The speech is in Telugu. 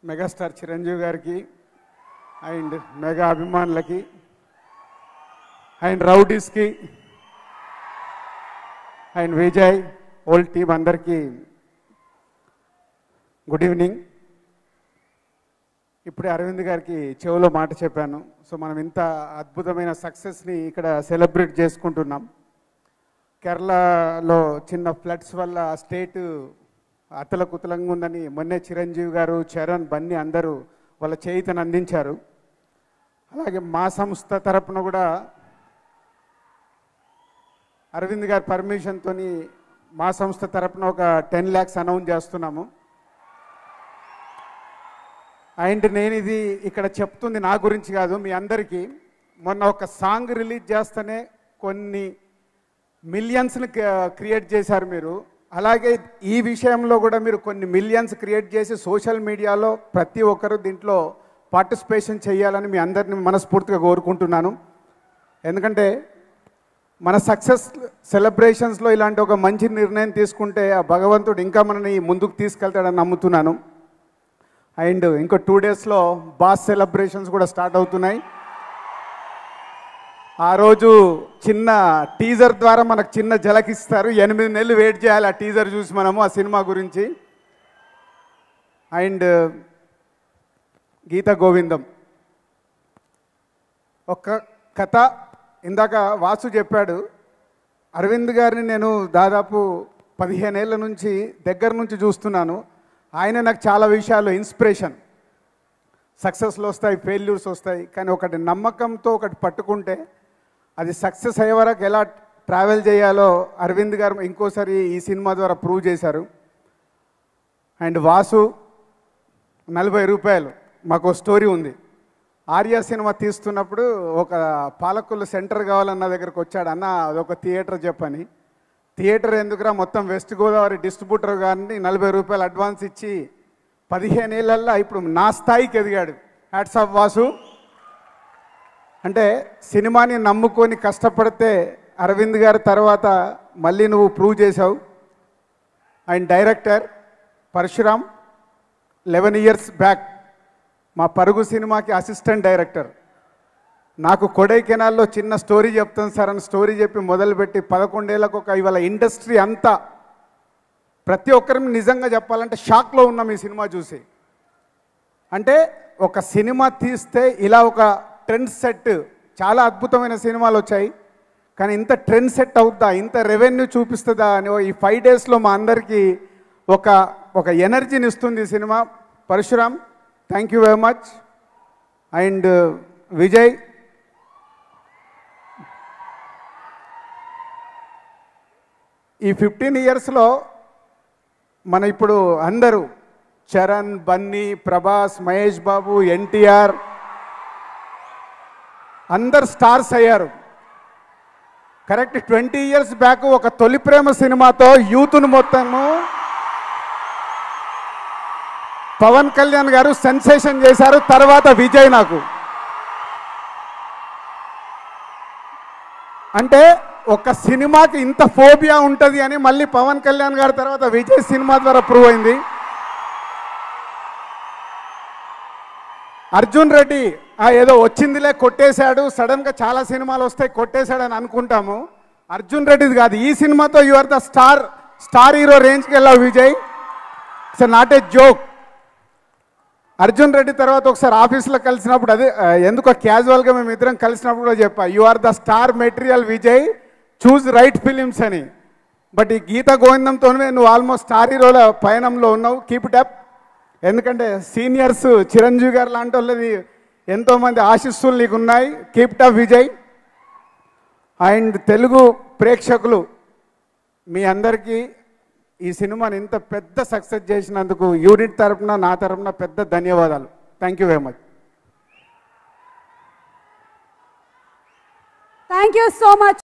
మెగాస్టార్ చిరంజీవి గారికి అండ్ మెగా అభిమానులకి అండ్ రౌడీస్కి అండ్ విజయ్ ఓల్డ్ టీం అందరికీ గుడ్ ఈవినింగ్ ఇప్పుడే అరవింద్ గారికి చెవిలో మాట చెప్పాను సో మనం ఇంత అద్భుతమైన సక్సెస్ని ఇక్కడ సెలబ్రేట్ చేసుకుంటున్నాం కేరళలో చిన్న ఫ్లడ్స్ వల్ల స్టేట్ అతలకుతలంగా ఉందని మొన్నే చిరంజీవి గారు చరణ్ బన్నీ అందరూ వాళ్ళ చేయితను అందించారు అలాగే మా సంస్థ తరపున కూడా అరవింద్ గారి పర్మిషన్తో మా సంస్థ తరపున ఒక టెన్ ల్యాక్స్ అనౌన్స్ చేస్తున్నాము అండ్ నేను ఇది ఇక్కడ చెప్తుంది నా గురించి కాదు మీ అందరికీ మొన్న ఒక సాంగ్ రిలీజ్ చేస్తేనే కొన్ని మిలియన్స్ని క్రియేట్ చేశారు మీరు అలాగే ఈ విషయంలో కూడా మీరు కొన్ని మిలియన్స్ క్రియేట్ చేసి సోషల్ మీడియాలో ప్రతి ఒక్కరు దీంట్లో పార్టిసిపేషన్ చేయాలని మీ అందరిని మనస్ఫూర్తిగా కోరుకుంటున్నాను ఎందుకంటే మన సక్సెస్ సెలబ్రేషన్స్లో ఇలాంటి ఒక మంచి నిర్ణయం తీసుకుంటే ఆ భగవంతుడు ఇంకా మనని ముందుకు తీసుకెళ్తాడని నమ్ముతున్నాను అండ్ ఇంకో టూ డేస్లో బాస్ సెలబ్రేషన్స్ కూడా స్టార్ట్ అవుతున్నాయి ఆ రోజు చిన్న టీజర్ ద్వారా మనకు చిన్న జలకిస్తారు ఎనిమిది నెలలు వెయిట్ చేయాలి ఆ టీజర్ చూసి మనము ఆ సినిమా గురించి అండ్ గీత గోవిందం ఒక కథ ఇందాక వాసు చెప్పాడు అరవింద్ గారిని నేను దాదాపు పదిహేనేళ్ల నుంచి దగ్గర నుంచి చూస్తున్నాను ఆయన నాకు చాలా విషయాలు ఇన్స్పిరేషన్ సక్సెస్లు వస్తాయి ఫెయిల్యూర్స్ వస్తాయి కానీ ఒకటి నమ్మకంతో ఒకటి పట్టుకుంటే అది సక్సెస్ అయ్యే వరకు ఎలా ట్రావెల్ చేయాలో అరవింద్ గారు ఇంకోసారి ఈ సినిమా ద్వారా ప్రూవ్ చేశారు అండ్ వాసు నలభై రూపాయలు మాకు ఓ స్టోరీ ఉంది ఆర్య సినిమా తీస్తున్నప్పుడు ఒక పాలకులు సెంటర్ కావాలన్న నా దగ్గరకు వచ్చాడు అన్న అదొక థియేటర్ చెప్పని థియేటర్ ఎందుకురా మొత్తం వెస్ట్ గోదావరి డిస్ట్రిబ్యూటర్ గారిని నలభై రూపాయలు అడ్వాన్స్ ఇచ్చి పదిహేను ఏళ్ళల్లో ఇప్పుడు నా స్థాయికి ఎదిగాడు హ్యాట్స్ ఆఫ్ వాసు అంటే సినిమాని నమ్ముకొని కష్టపడితే అరవింద్ గారి తర్వాత మళ్ళీ నువ్వు ప్రూవ్ చేసావు and director Parasuram eleven years back మా పరుగు సినిమాకి అసిస్టెంట్ డైరెక్టర్ నాకు కొడైకెనాల్లో చిన్న స్టోరీ చెప్తాను సార్ అని స్టోరీ చెప్పి మొదలుపెట్టి పదకొండేళ్ళకు ఒక ఇవాళ ఇండస్ట్రీ అంతా ప్రతి ఒక్కరిని నిజంగా చెప్పాలంటే షాక్లో ఉన్నాం ఈ సినిమా చూసి అంటే ఒక సినిమా తీస్తే ఇలా ఒక ట్రెండ్ సెట్ చాలా అద్భుతమైన సినిమాలు వచ్చాయి కానీ ఇంత ట్రెండ్ సెట్ అవుద్దా ఇంత రెవెన్యూ చూపిస్తుందా అని ఓ ఈ ఫైవ్ డేస్లో మా అందరికీ ఒక ఒక ఎనర్జీని ఇస్తుంది ఈ cinema Parasuram thank you very much and Vijay ఈ ఫిఫ్టీన్ ఇయర్స్లో మన ఇప్పుడు అందరూ చరణ్ బన్నీ ప్రభాస్ మహేష్ బాబు ఎన్టీఆర్ అందరు స్టార్స్ అయ్యారు కరెక్ట్ ట్వంటీ ఇయర్స్ బ్యాక్ ఒక తొలి ప్రేమ సినిమాతో యూత్ను మొత్తము పవన్ కళ్యాణ్ గారు సెన్సేషన్ చేశారు తర్వాత విజయ్ నాకు అంటే ఒక సినిమాకి ఇంత ఫోబియా ఉంటుంది అని మళ్ళీ పవన్ కళ్యాణ్ గారి తర్వాత విజయ్ సినిమా ద్వారా ప్రూవ్ అయింది అర్జున్ రెడ్డి ఆ ఏదో వచ్చిందిలే కొట్టేశాడు సడన్గా చాలా సినిమాలు వస్తాయి కొట్టేశాడు అని అనుకుంటాము అర్జున్ రెడ్డిది కాదు ఈ సినిమాతో you are the star star hero రేంజ్కి వెళ్ళావు Vijay it's not a joke Arjun Reddy తర్వాత ఒకసారి ఆఫీస్లో కలిసినప్పుడు అదే ఆ, ఎందుకో క్యాజువల్గా మేము ఇద్దరం కలిసినప్పుడు కూడా చెప్పా you are the star material Vijay choose right films అని బట్ ఈ గీత గోవిందంతోనే నువ్వు ఆల్మోస్ట్ స్టార్ హీరోల పయనంలో ఉన్నావు కీప్ ఇట్ అప్ ఎందుకంటే సీనియర్స్ చిరంజీవి గారు లాంటి వాళ్ళది ఎంతోమంది ఆశీస్సులు నీకు ఉన్నాయి keep it up Vijay and Telugu ప్రేక్షకులు మీ అందరికీ ఈ సినిమాని ఇంత పెద్ద సక్సెస్ చేసినందుకు యూనిట్ తరపున నా తరపున పెద్ద ధన్యవాదాలు thank you very much thank you so much